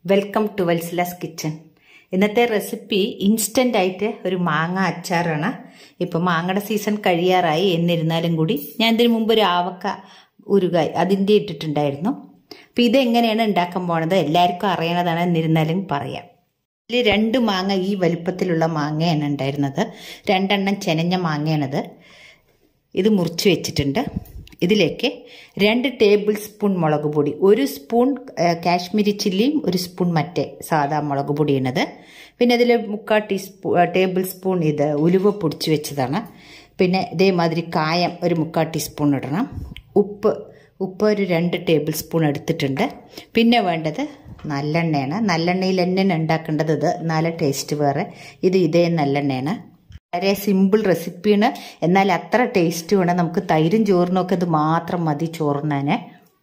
welcome to വെൽസിലാസ് kitchen ഇന്നത്തെ recipe instant ആയിട്ട് ഒരു മാങ്ങ അച്ചാറാണ് ഇപ്പൊ മാങ്ങയുടെ സീസൺ കഴിയാറായി എന്നിരുന്നാലും കൂടി ഞാൻ ഇതിനു മുമ്പ് ഒരു ആവക്ക ഉരുകായി അതിൻ്റെ ഇട്ടിട്ടുണ്ടായിരുന്നു അപ്പം ഇതെങ്ങനെയാണ് ഉണ്ടാക്കാൻ പോണത് എല്ലാവർക്കും അറിയണതാണ് എന്നിരുന്നാലും പറയാം ഇതിൽ രണ്ട് മാങ്ങ ഈ വലിപ്പത്തിലുള്ള മാങ്ങയാണ് ഉണ്ടായിരുന്നത് രണ്ടെണ്ണം ചെനഞ്ഞ മാങ്ങയാണത് ഇത് മുറിച്ച് വെച്ചിട്ടുണ്ട് ഇതിലേക്ക് രണ്ട് ടേബിൾ സ്പൂൺ മുളക് പൊടി ഒരു സ്പൂൺ കാശ്മീരി ചില്ലിയും ഒരു സ്പൂൺ മറ്റേ സാധാ മുളക് പൊടിയാണത് പിന്നെ ഇതിൽ മുക്കാൽ ടീസ്പൂ ടേബിൾ സ്പൂൺ ഇത് ഉലുവ പൊടിച്ച് വെച്ചതാണ് പിന്നെ ഇതേമാതിരി കായം ഒരു മുക്കാൽ ടീസ്പൂൺ ഇടണം ഉപ്പ് ഉപ്പ് ഒരു രണ്ട് ടേബിൾ സ്പൂൺ എടുത്തിട്ടുണ്ട് പിന്നെ വേണ്ടത് നല്ലെണ്ണയാണ് നല്ലെണ്ണയിൽ തന്നെ ഉണ്ടാക്കേണ്ടത് ഇത് നല്ല ടേസ്റ്റ് വേറെ ഇത് ഇതേ നല്ലെണ്ണയാണ് വളരെ സിമ്പിൾ റെസിപ്പിയാണ് എന്നാൽ അത്ര ടേസ്റ്റ് വേണം നമുക്ക് തൈരും ചോറിനൊക്കെ ഇത് മാത്രം മതി ചോറിനാന്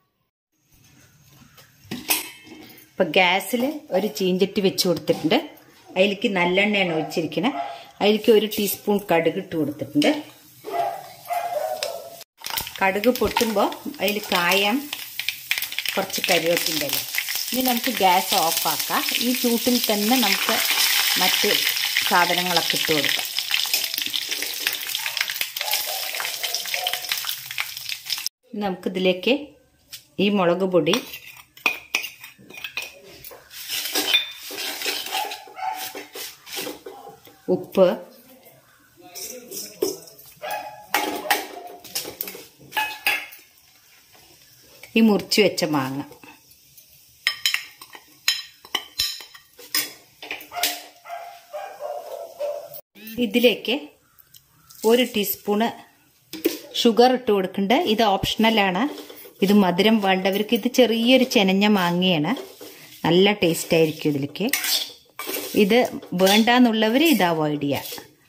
ഇപ്പൊ ഗ്യാസിൽ ഒരു ചീഞ്ചട്ടി വെച്ച് കൊടുത്തിട്ടുണ്ട് അതിലേക്ക് നല്ലെണ്ണയാണ് ഒഴിച്ചിരിക്കണേ അതിലേക്ക് ഒരു ടീസ്പൂൺ കടുക് ഇട്ട് കൊടുത്തിട്ടുണ്ട് കടുക് പൊട്ടുമ്പോൾ അതിൽ കായം കുറച്ച് കരിവേപ്പിൻ്റെ ഇല ഇനി നമുക്ക് ഗ്യാസ് ഓഫാക്കാം ഈ ചൂട്ടിൽ തന്നെ നമുക്ക് മറ്റ് സാധനങ്ങളൊക്കെ ഇട്ട് കൊടുക്കാം നമുക്കിതിലേക്ക് ഈ മുളക് പൊടി ഉപ്പ് ഈ മുറിച്ച് വെച്ച മാങ്ങ ഇതിലേക്ക് ഒരു ടീസ്പൂണ് ഷുഗർ ഇട്ട് കൊടുക്കുന്നുണ്ട് ഇത് ഓപ്ഷണലാണ് ഇത് മധുരം വേണ്ടവർക്ക് ഇത് ചെറിയൊരു ചെനഞ്ഞ മാങ്ങയാണ് നല്ല ടേസ്റ്റ് ആയിരിക്കും ഇതിലേക്ക് ഇത് വേണ്ടാന്നുള്ളവർ ഇത് അവോയ്ഡ് ചെയ്യുക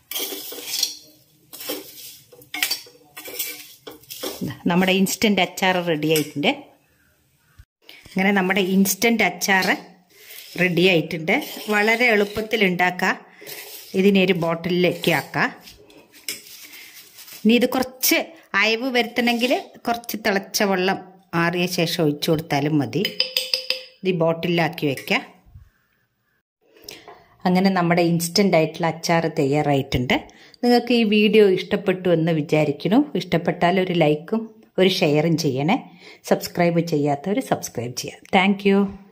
നമ്മുടെ ഇൻസ്റ്റന്റ് അച്ചാർ റെഡി ആയിട്ടുണ്ട് അങ്ങനെ നമ്മുടെ ഇൻസ്റ്റന്റ് അച്ചാർ റെഡി ആയിട്ടുണ്ട് വളരെ എളുപ്പത്തിൽ ഉണ്ടാക്കാം ഇതിനെ ഒരു ബോട്ടിലേക്ക് ആക്കാം ഇനി ഇത് കുറച്ച് അയവ് വരുത്തണമെങ്കിൽ കുറച്ച് തിളച്ച വെള്ളം ആറിയ ശേഷം ഒഴിച്ചു കൊടുത്താലും മതി ഇത് ബോട്ടിലാക്കി വെക്കാം അങ്ങനെ നമ്മുടെ ഇൻസ്റ്റൻ്റ് ആയിട്ടുള്ള അച്ചാർ തയ്യാറായിട്ടുണ്ട് നിങ്ങൾക്ക് ഈ വീഡിയോ ഇഷ്ടപ്പെട്ടു എന്ന് വിചാരിക്കുന്നു ഇഷ്ടപ്പെട്ടാൽ ഒരു ലൈക്കും ഒരു ഷെയറും ചെയ്യണേ സബ്സ്ക്രൈബ് ചെയ്യാത്തവർ സബ്സ്ക്രൈബ് ചെയ്യാം താങ്ക്